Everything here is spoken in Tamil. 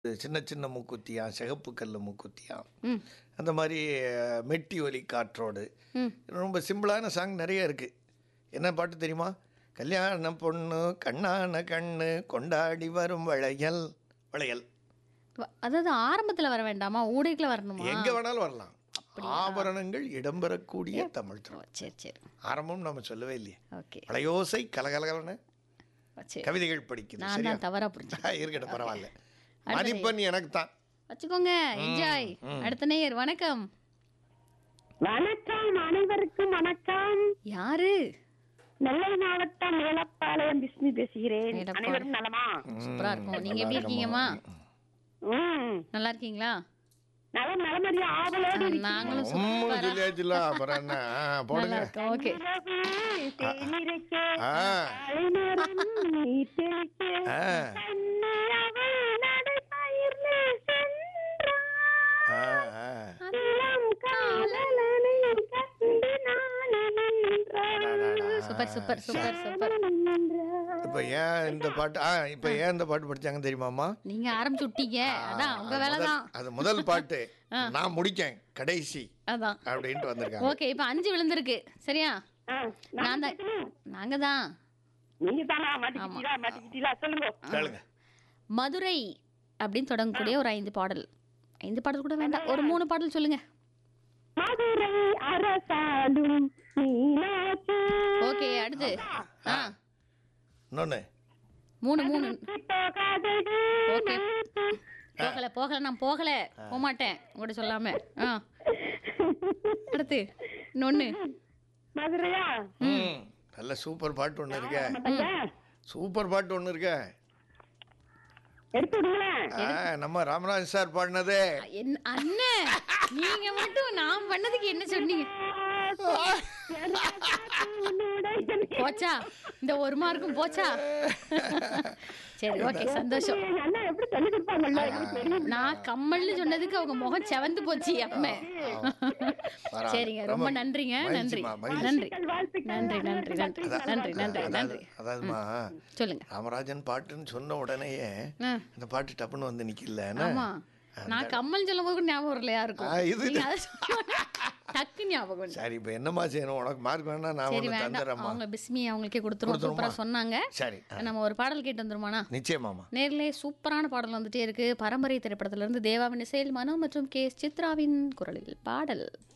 சின்ன சின்ன மூக்குத்தியா சிகப்பு கல் மூக்குத்தியா ம் அந்த மாதிரி அஹ், மெட்டி ஒலி காற்றோடு ம் ரொம்ப சிம்பிளான சாங் நிறைய இருக்குது என்ன பாட்டு தெரியுமா கல்யாண பொண்ணு கண்ணான கண்ணு கொண்டாடி வரும் வளையல் வளையல் வ- அதாவது ஆரம்பத்துல வர வேண்டாமா ஊடைக்குள்ள வரணுமா எங்க வேணாலும் வரலாம் ஆபரணங்கள் இடம்பெறக்கூடிய தமிழ் ஓ, திரைப்படம் சரி சரி ஆரம்பம் நம்ம சொல்லவே இல்லையே ஓகே வளையோசை கலகலகலன்னு சரி கவிதைகள் படிக்குது நான் சரியா தான் தவறா புரிஞ்சேன் இருக்கட்டும் பரவாயில்ல மதிப்பெண் எனக்கு தான் வச்சுக்கோங்க என்ஜாய் அடுத்த நேயர் வணக்கம் வணக்கம் அனைவருக்கும் வணக்கம் யாரு நெல்லை மாவட்டம் மேலப்பாளையம் விஷ்ணு பேசுகிறேன் மேலப்பாளையம். அனைவரும் நலமா சூப்பரா இருக்கும் நீங்க எப்படி இருக்கீங்கம்மா ம் நல்லா இருக்கீங்களா நலம் நலமறிய ஆவலோடு நாங்களும் உம்முன்னு சூப்பரா சொல்லியாச்சுல அப்புறம் என்ன ஆ, நல்லா போடுங்க இருக்கோம் ஓகே இரவு தேனிரைக்க, ஆ அலைநேரம் நீர் தெளிக்க, ஆ கண்ணி அவள் நடைபயிர்ந்து சென்றாள். ஆ ஆ இளம் காதலனை கண்டு நாணி நின்றாள். சூப்பர் சூப்பர் சூப்பர் சூப்பர் நின்றாள். இப்போ ஏன் இந்த பாட்டு ஆ இப்போ ஏன் இந்த பாட்டு படிச்சாங்க தெரியுமாமா நீங்க ஆரம்பிச்சு விட்டீங்க அதான் உங்க அது வேலை முதல்- தான் அது முதல் பாட்டு நான் முடிக்கேன் கடைசி அதான் அப்படின்ட்டு வந்திருக்காங்க ஓகே இப்போ அஞ்சு விழுந்திருக்கு சரியா ஆ, நான் தான் நாங்க தான் நீங்க தானா மாட்டிக்கிட்டீங்களா மாட்டிக்கிட்டீங்களா சொல்லுங்க கேளுங்க மதுரை அப்படின்னு தொடங்கக்கூடிய ஒரு ஐந்து பாடல் ஐந்து பாடல் கூட வேண்டாம் ஒரு மூணு பாடல் சொல்லுங்க மதுரை அரசாடும் மீனாட்சி ஓகே அடுத்து ஆ இன்னொன்று மூணு மூணு போகாதது ஓகே போகல போகல நான் போகல போக மாட்டேன் உங்கள்கிட்ட சொல்லாம ஆ அடுத்து இன்னொன்னு மதுரையா ம் நல்ல சூப்பர் பாட்டு ஒன்று இருக்க ஐயா, சூப்பர் பாட்டு ஒன்று இருக்க எடுத்து விடுங்களேன் ஆ, நம்ம ராமராஜ் சார் பாடினது என்ன அண்ணன் நீங்க மட்டும் நான் பண்ணதுக்கு என்ன சொன்னீங்க போச்சா இந்த ஒரு மார்க்கும் போச்சா சரி ஓகே சந்தோஷம் எங்க அண்ணா எப்படி சொல்லி கொடுப்பாங்கல்ல எனக்கு தெரியும் நான் கம்மல்னு சொன்னதுக்கு அவங்க முகம் செவந்து போச்சு அம்மே பரவாயில்ல. சரிங்க ரொம்ப நன்றிங்க நன்றி மகிழ்ச்சிம்மா, மகிழ்ச்சி. நன்றி வாழ்த்துக்கள், நன்றி நன்றி நன்றி நன்றி நன்றி அதாவது நன்றி அதாவதுமா சொல்லுங்க ராமராஜன் பாட்டுன்னு சொன்ன உடனேயே ஆ, இந்த பாட்டு டப்புன்னு வந்து நிக்கல ஆமா நான் கம்மல் சொல்லும் போது கூட ஞாபகம் வரல யாருக்கும் ஆ, இது- நீங்க அதை சொன்னோனே டக்கு ஞாபகம் வந்து. சரி இப்போ என்னம்மா செய்யணும் உனக்கு மார்க் வேணா நான் சரி ஒன்று வேண்டாம் தந்துடுறேம்மா அவங்க பிஸ்மி அவங்களுக்கே கொடுத்துருவோம் கொடுத்துருவோமா? சூப்பரா சொன்னாங்க சரி ஆ, நம்ம ஒரு பாடல் கேட்டு வந்துருமாண்ணா நிச்சயமாம்மா நேர்லே சூப்பரான பாடல் வந்துட்டே இருக்கு பரம்பரை திரைப்படத்திலிருந்து தேவாவின் இசையில் மனோ மற்றும் கே எஸ் சித்ராவின் குரலில் பாடல்